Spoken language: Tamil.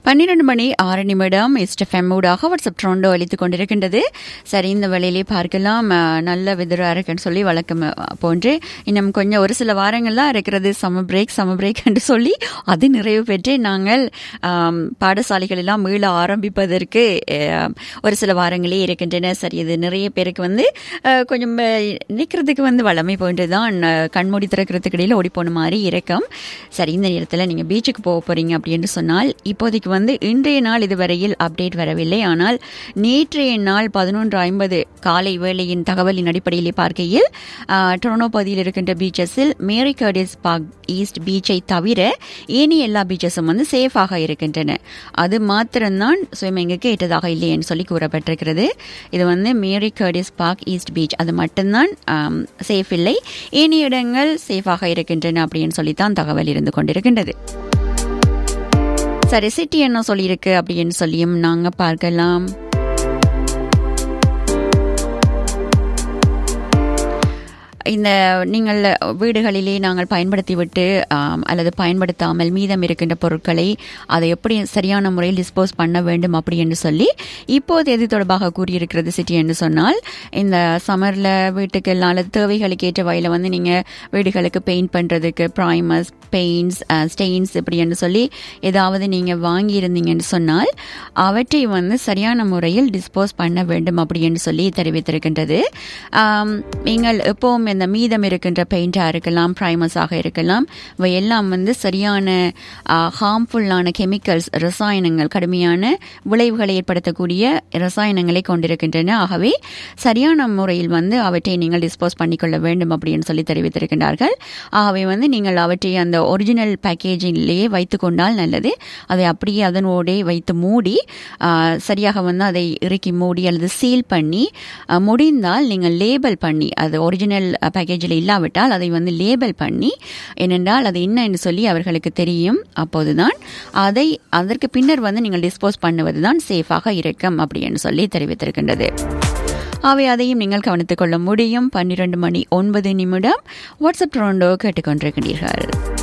பன்னிரண்டு மணி ஆறு நிமிடம் எஸ்டெஃப்எம் ஊடாக வாட்ஸ்அப் ட்ரோண்டோ அளித்துக் கொண்டிருக்கின்றது சரி இந்த வேளையிலே பார்க்கலாம் அஹ், நல்ல வெதராக இருக்குன்னு சொல்லி வழக்கம் அஹ், போன்று இன்னும் கொஞ்சம் ஒரு சில வாரங்கள் தான் இருக்கிறது சம்மர் பிரேக் சம்மர் பிரேக் என்று சொல்லி அது நிறைவு பெற்று நாங்கள் ஆம், பாடசாலைகள் எல்லாம் மீள ஆரம்பிப்பதற்கு அஹ், ஒரு சில வாரங்களே இருக்கின்றன சரி இது நிறைய பேருக்கு வந்து அஹ், கொஞ்சம் அஹ், நிற்கிறதுக்கு வந்து வளமை போன்று தான் அஹ், கண்மூடி திறக்கிறதுக்கு இடையில ஓடி போன மாதிரி இருக்கும் சரி இந்த நேரத்தில் நீங்கள் பீச்சுக்கு போக போறீங்க அப்படின்னு சொன்னால் இப்போதைக்கு வந்து இன்றைய நாள் இதுவரையில் அப்டேட் வரவில்லை ஆனால் நேற்றைய நாள் பதினொன்று ஐம்பது காலை வேளையின் தகவலின் அடிப்படையிலே பார்க்கையில் ஆஹ், டொரண்டோ பகுதியில் இருக்கின்ற பீச்சஸில் மேரி கர்டிஸ் பார்க் ஈஸ்ட் பீச்சை தவிர ஏனைய எல்லா பீச்சஸும் வந்து சேஃபாக இருக்கின்றன அது மாத்திரம்தான் ஸ்விம்மிங்குக்கு ஏற்றதாக இல்லைன்னு சொல்லி கூறப்பட்டிருக்கிறது இது வந்து Mary Curtis park east beach அது மட்டும்தான் சேஃப் இல்லை ஏனைய இடங்கள் சேஃபாக இருக்கின்றன அப்படின்னு சொல்லித்தான் தகவல் இருந்து கொண்டிருக்கின்றது சரி சிட்டி என்ன சொல்லியிருக்கு அப்படின்னு சொல்லியும் நாங்க பார்க்கலாம் இந்த நீங்கள் வீடுகளிலே நாங்கள் பயன்படுத்திவிட்டு ஆம், அல்லது பயன்படுத்தாமல் மீதம் இருக்கின்ற பொருட்களை அதை எப்படி சரியான முறையில் டிஸ்போஸ் பண்ண வேண்டும் அப்படி என்று சொல்லி இப்போது எது தொடர்பாக கூறியிருக்கிறது சிட்டி என்று சொன்னால் இந்த சம்மரில் வீட்டுக்கு எல்லாம் அல்லது தேவைகளுக்கு ஏற்ற வகையில் வந்து நீங்கள் வீடுகளுக்கு பெயிண்ட் பண்ணுறதுக்கு ப்ரைமர்ஸ் பெயிண்ட்ஸ் ஸ்டெயின்ஸ் இப்படி என்று சொல்லி ஏதாவது நீங்கள் வாங்கியிருந்தீங்கன்னு சொன்னால் அவற்றை வந்து சரியான முறையில் டிஸ்போஸ் பண்ண வேண்டும் அப்படி என்று சொல்லி தெரிவித்திருக்கின்றது ஆம், நீங்கள் எப்பவும் இந்த மீதம் இருக்கின்ற பெயிண்டாக இருக்கலாம் ப்ரைமர்ஸாக இருக்கலாம் இவை எல்லாம் வந்து சரியான ஹார்ம்ஃபுல்லான கெமிக்கல்ஸ் ரசாயனங்கள் கடுமையான விளைவுகளை ஏற்படுத்தக்கூடிய ரசாயனங்களை கொண்டிருக்கின்றன ஆகவே சரியான முறையில் வந்து அவற்றை நீங்கள் டிஸ்போஸ் பண்ணிக்கொள்ள வேண்டும் அப்படின்னு சொல்லி தெரிவித்திருக்கின்றார்கள் ஆகவே வந்து நீங்கள் அவற்றை அந்த ஒரிஜினல் பேக்கேஜிலேயே வைத்து கொண்டால் நல்லது அதை அப்படியே அதனோடே வைத்து மூடி ஆ, சரியாக வந்து அதை இறுக்கி மூடி அல்லது சீல் பண்ணி ஆ, முடிந்தால் நீங்கள் லேபிள் பண்ணி அது ஒரிஜினல் பேக்கேஜில் இல்லாவிட்டால் அதை வந்து லேபிள் பண்ணி ஏனென்றால் அது என்ன என்று சொல்லி அவர்களுக்கு தெரியும் அப்போதுதான் அதை அதற்கு பின்னர் வந்து நீங்கள் டிஸ்போஸ் பண்ணுவது தான் சேஃபாக இருக்கும் அப்படின்னு சொல்லி தெரிவித்திருக்கின்றது அவை அதையும் நீங்கள் கவனித்துக் கொள்ள முடியும் பன்னிரண்டு மணி ஒன்பது நிமிடம் வாட்ஸ்அப் ட்ரோண்டோ கேட்டுக்கொண்டிருக்கிறீர்கள்